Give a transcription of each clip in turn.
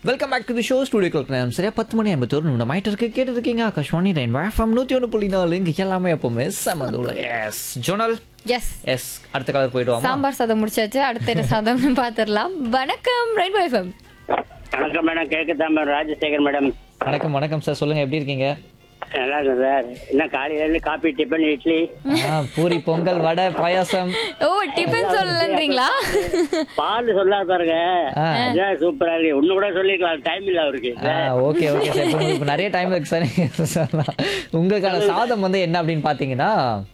Welcome back to the show studio club நேரம் சரியா பத்து மணி ஐம்பத்தி ஒரு நிமிடம் ஆயிட்டு இருக்கு கேட்டு இருக்கீங்க ஆகாஷ்வாணி ரெயின் வேஃபம் நூற்றி ஒன்று புள்ளி நாலு இங்கே எல்லாமே எப்பவுமே சமதுள்ள எஸ் ஜோனல் எஸ் எஸ் அடுத்த கலர் போயிடுவாமா சாம்பார் சாதம் முடிச்சாச்சு அடுத்த என்ன சாதம்னு பாத்துரலாம் வணக்கம் ரைட் வைஃபம் வணக்கம் மேடம் கேக்குதான் மேடம் ராஜசேகர் மேடம் வணக்கம் வணக்கம் சார் சொல்லுங்க எப்படி இருக்கீங்க நல்லா இருக்கும் சார் என்ன காலையில இருந்து காபி டிஃபன் இட்லி ஆ, பூரி பொங்கல் வடை பாயாசம் ஓ டிஃபன் சொல்லலன்றீங்களா பால் சொல்லாத பாருங்க ஆ. அதான் சூப்பரா இருக்கு ஒண்ணு கூட சொல்லிக்கலாம் டைம் இல்ல அவருக்கு ஓகே ஓகே சார் இப்போ உங்களுக்கு நிறைய டைம் இருக்கு சார் நீங்க சொல்லலாம். உங்களுக்கான சாதம் வந்து என்ன அப்படின்னு பார்த்தீங்கன்னா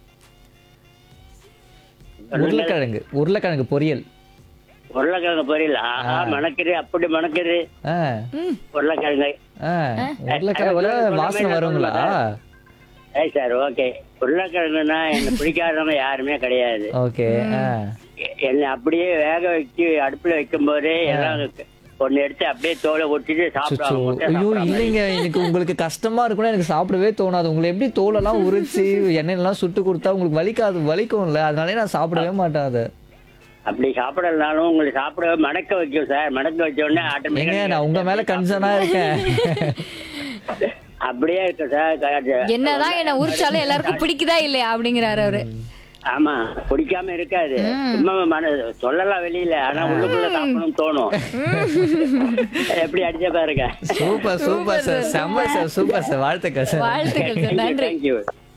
உருளைக்கிழங்கு உருளைக்கிழங்கு பொரியல் உருளைக்கிழங்கு பொரியல ஆஹா மணக்குது அப்படி மணக்குது ஆ உருளைக்கிழங்கு ஆ உருளைக்கிழங்குல வாசனை வருங்களா ஏய் சார் ஓகே உருளைக்கிழங்குன்னா எனக்கு பிடிக்காதவங்க யாருமே கிடையாது ஓகே ஆ எ- என்னை அப்படியே வேக வச்சு அடுப்புல வைக்கும் போதே எல்லாம் ஒன்னு எடுத்து அப்படியே தோலை ஒட்டிட்டு சுச்சோ சாப்பிடுவாங்க ஐயோ இல்லைங்க எனக்கு உங்களுக்கு கஷ்டமா இருக்கும்னா எனக்கு சாப்பிடவே தோணாது உங்களை எப்படி தோலெல்லாம் உரிச்சு எண்ணெயெல்லாம் சுட்டு கொடுத்தா உங்களுக்கு வலிக்காது வலிக்கும்ல அதனாலே நான் சாப்பிடவே மாட்டேன் அதை அப்படி சாப்பிடலனாலும் உங்களுக்கு சாப்பிட மணக்க வைக்கும் சார் மணக்க வச்ச உடனே ஏங்க ஆட்டோமேட்டிக்கா நான் உங்க மேல கன்சர்னா இருக்கேன் அப்படியே இருக்கு சார் க- என்னதான் என்ன உரிச்சாலும் எல்லாருக்கும் பிடிக்குதா இல்லையா அப்படிங்கிறாரு அவரு ஆமா பிடிக்காம இருக்காது சும்மா மன சொல்லலாம் வெளியில ஆனா உள்ளுக்குள்ள சாப்பிடணும் தோணும் எப்படி அடிச்ச பாருங்க சூப்பர் சூப்பர் சார் செம்ம சார் சூப்பர் சார் வாழ்த்துக்கள் சார் வாழ்த்துக்கள் சார் நன்றி தேங்க்யூ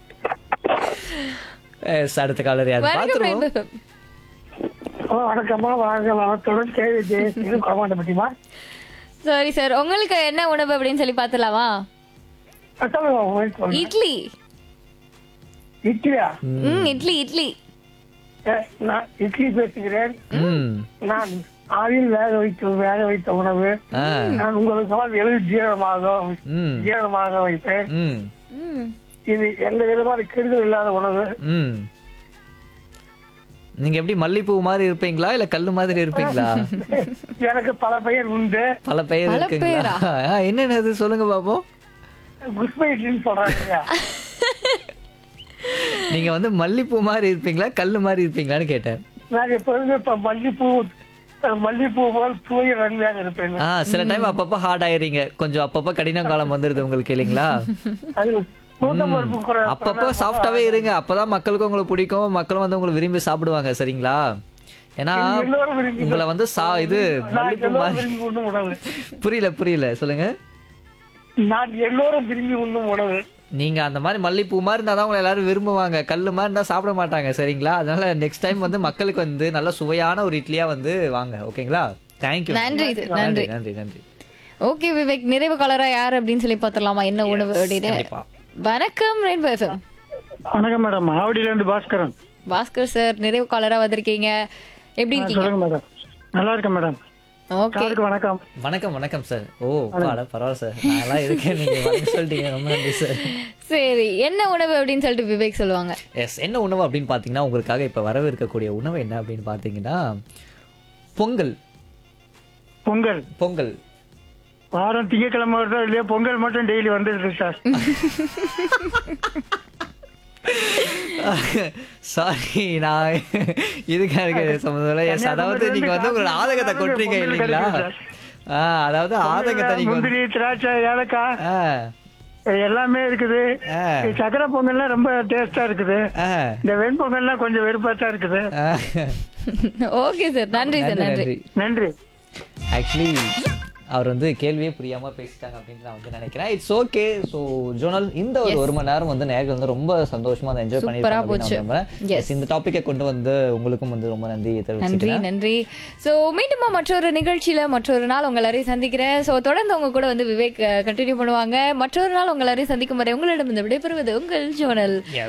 எஸ், அடுத்த காலர் யார் வணக்கம் பாத்துருவோம் ரைட் வைஃபம் ஓ, வணக்கம்மா வணக்கம் வணக்கத்துடன் கேள்வி இது குறமாட்ட பற்றிமா சரி சார் உங்களுக்கு என்ன உணவு அப்படின்னு சொல்லி பாத்துலாமா சொல்லுங்க உங்களுக்கு சொல்லுங்க. இட்லி இட்லியா ம் இட்லி இட்லி ஏ, நான் இட்லி பேசுகிறேன் ம் நான் ஆவியில் வேக வைத்து வேக வைத்த உணவு ஆ நான் உங்களுக்கு எழுதி ஜீரணமாக ம் ஜீரணமாக வைப்பேன் ம் ம் இது எந்த விதமான கெடுதல் இல்லாத உணவு ம் நீங்க எப்படி மல்லிப்பூ மாதிரி இருப்பீங்களா இல்ல கல்லு மாதிரி இருப்பீங்களா எனக்கு பல பெயர் உண்டு பல பெயர் பல இருக்குங்களா ஆ, என்னென்னது சொல்லுங்க பாப்போம் குஸ்பை இட்லின்னு சொல்றாங்க நீங்க வந்து மல்லிப்பூ மாதிரி இருப்பீங்களா கல்லு மாதிரி இருப்பீங்களான்னு கேட்டேன் நான் எப்பொழுதும் இப்ப மல்லிப்பூ மல்லிப்பூ போல் தூய நன்மையாக இருப்பேன் ஆ சில டைம் அப்பப்போ ஹார்ட் ஆயிரீங்க கொஞ்சம் அப்பப்போ கடின காலம் வந்துருது உங்களுக்கு இல்லைங்களா அது நூத்தம்பது பருப்பு குறை- அப்பப்போ சாஃப்டாவே இருங்க அப்பதான் மக்களுக்கும் உங்களை பிடிக்கும் மக்களும் வந்து உங்களை விரும்பி சாப்பிடுவாங்க சரிங்களா ஏன்னா எல்லோரும் விரும்பி உங்களை வந்து சா இது நான் மல்லிப்பூ எல்லோரும் மாதிரி விரும்பி உண்ணும் உணவு புரியல புரியல சொல்லுங்க நான் எல்லோரும் விரும்பி உண்ணும் உணவு நீங்க அந்த மாதிரி மல்லிப்பூ மாதிரி இருந்தா தான் உங்களை எல்லாரும் விரும்புவாங்க கல்லு மாதிரி இருந்தா சாப்பிட மாட்டாங்க சரிங்களா அதனால நெக்ஸ்ட் டைம் வந்து மக்களுக்கு வந்து நல்ல சுவையான ஒரு இட்லியா வந்து வாங்க ஓகேங்களா தேங்க்யூ நன்றி sir, நன்றி நன்றி நன்றி நன்றி ஓகே விவேக் நிறைவு கலரா யார் அப்படின்னு சொல்லி பாத்துடலாமா என்ன உணவு அப்படின்னு கண்டிப்பா வணக்கம் ரெயின்போ எஃப்எம் வணக்கம் மேடம் ஆவடியில இருந்து பாஸ்கரன் பாஸ்கர் சார் நிறைவு காலரா வந்திருக்கீங்க எப்படி இருக்கீங்க சொல்லுங்க மேடம் நல்லா இருக்கேன் மேடம் ஓகே சாருக்கு வணக்கம் வணக்கம் வணக்கம் சார் ஓ பாட பரவாயில்ல சார் நான் இருக்கேன் நீங்க வந்து சொல்லிட்டீங்க ரொம்ப நன்றி சார் சரி என்ன உணவு அப்படின்னு சொல்லிட்டு விவேக் சொல்லுவாங்க எஸ் என்ன உணவு அப்படின்னு பார்த்தீங்கன்னா உங்களுக்காக இப்போ வரவிருக்கக்கூடிய உணவு என்ன அப்படின்னு பார்த்தீங்கன்னா பொங்கல் பொங்கல் பொங்கல் வாரம் திங்கக்கிழமை வருதோ இல்லையா பொங்கல் மட்டும் டெய்லி வந்துடுது சார் சாரி நான் இதுக்காக சம்மந்தம் இல்லை எஸ் அதாவது நீங்க வந்து உங்களோட ஆதங்கத்தை கொட்டுறீங்க இல்லைங்களா ஆ அதாவது ஆதங்கத்தை நீங்க வந்து முந்திரி திராட்சை ஏலக்காய் ஆ எல்லாமே இருக்குது ஆ சக்கரை பொங்கல்லாம் ரொம்ப டேஸ்டா இருக்குது ஆ இந்த வெண்பொங்கல்லாம் கொஞ்சம் வெறுப்பா தான் இருக்குது ஆ. ஓகே சார் நன்றி சார் நன்றி நன்றி நன்றி நன்றி ஆக்சுவலி அவர் வந்து கேள்வியே புரியாம பேசிட்டாங்க அப்படின்னு நான் வந்து நினைக்கிறேன் இட்ஸ் ஓகே ஸோ ஜோனல் இந்த ஒரு ஒரு மணி நேரம் வந்து நேர்கள் வந்து ரொம்ப சந்தோஷமா அதை என்ஜாய் சூப்பரா பண்ணிருக்காங்க போச்சு. அப்படின்னு நான் நம்புறேன். Yes. Yes, இந்த டாபிக்கை கொண்டு வந்து உங்களுக்கும் வந்து ரொம்ப நன்றி நன்றி தெரிவிச்சுக்கிறேன் நன்றி சோ மீண்டுமா மற்றொரு நிகழ்ச்சியில மற்றொரு நாள் உங்க எல்லாரையும் சந்திக்கிறேன் சோ தொடர்ந்து உங்க கூட வந்து விவேக் கண்டினியூ பண்ணுவாங்க மற்றொரு நாள் உங்க எல்லாரையும் சந்திக்கும் வரை உங்களிடம் இந்த விடைபெறுவது உங்கள் ஜோனல் Yes.